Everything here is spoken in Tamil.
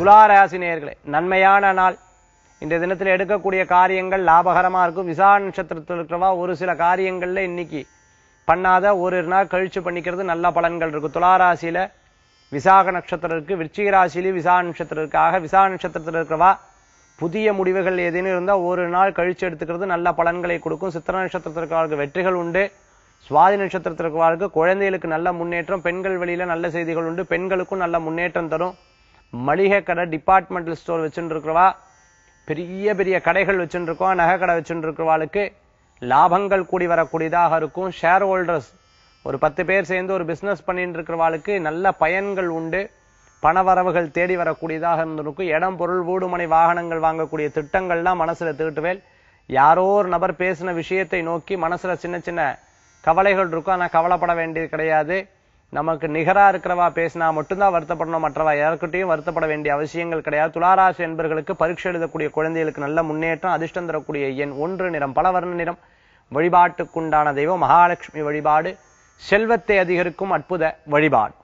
துளாராசி நேயர்களே நன்மையான நாள் இந்த தினத்தில் எடுக்கக்கூடிய காரியங்கள் லாபகரமா இருக்கும் விசா நட்சத்திரத்தில் இருக்கிறவா ஒரு சில காரியங்கள்ல இன்னைக்கு பண்ணாத ஒரு நாள் கழிச்சு பண்ணிக்கிறது நல்ல பலன்கள் இருக்கும் துளாராசியில விசாக நட்சத்திரம் இருக்கு விருச்சிக ராசியிலும் விசா நட்சத்திரம் இருக்காக விசா நட்சத்திரத்தில் இருக்கிறவா புதிய முடிவுகள் ஏதேனும் இருந்தா ஒரு நாள் கழிச்சு எடுத்துக்கிறது நல்ல பலன்களை கொடுக்கும் சித்திர நட்சத்திரத்தில் இருக்கிறவர்களுக்கு வெற்றிகள் உண்டு சுவாதி நட்சத்திரத்தில் இருக்கிறவர்களுக்கு குழந்தைகளுக்கு நல்ல முன்னேற்றம் பெண்கள் வழியில நல்ல செய்திகள் உண்டு பெண்களுக்கும் நல்ல முன்னேற்றம் தரும் மளிகை கடை டிபார்ட்மெண்டல் ஸ்டோர் வச்சுட்டு இருக்கிறவா பெரிய பெரிய கடைகள் வச்சுட்டு இருக்கோம் நகை கடை வச்சுட்டு இருக்கிறவாளுக்கு லாபங்கள் கூடி வரக்கூடியதாக இருக்கும் ஷேர் ஹோல்டர்ஸ் ஒரு பத்து பேர் சேர்ந்து ஒரு பிசினஸ் பண்ணிட்டு இருக்கிறவாளுக்கு நல்ல பயன்கள் உண்டு பணவரவுகள் தேடி வரக்கூடியதாக இருந்திருக்கும் இடம் பொருள் வீடுமனை வாகனங்கள் வாங்கக்கூடிய திட்டங்கள்லாம் மனசுல தீட்டுவேல் யாரோ ஒரு நபர் பேசின விஷயத்தை நோக்கி மனசுல சின்ன சின்ன கவலைகள் இருக்கும் ஆனா கவலைப்பட வேண்டியது கிடையாது நமக்கு நிகரா இருக்கிறவா பேசினா மட்டும்தான் வருத்தப்படணும் மற்றவா யாருக்கிட்டையும் வருத்தப்பட வேண்டிய அவசியங்கள் கிடையாது துளாராசி என்பர்களுக்கு பரீட்சை எழுதக்கூடிய குழந்தைகளுக்கு நல்ல முன்னேற்றம் அதிர்ஷ்டம் தரக்கூடிய எண் ஒன்று நிறம் பலவர்ண நிறம் வழிபாட்டுக்குண்டான தெய்வம் மகாலட்சுமி வழிபாடு செல்வத்தை அதிகரிக்கும் அற்புத வழிபாடு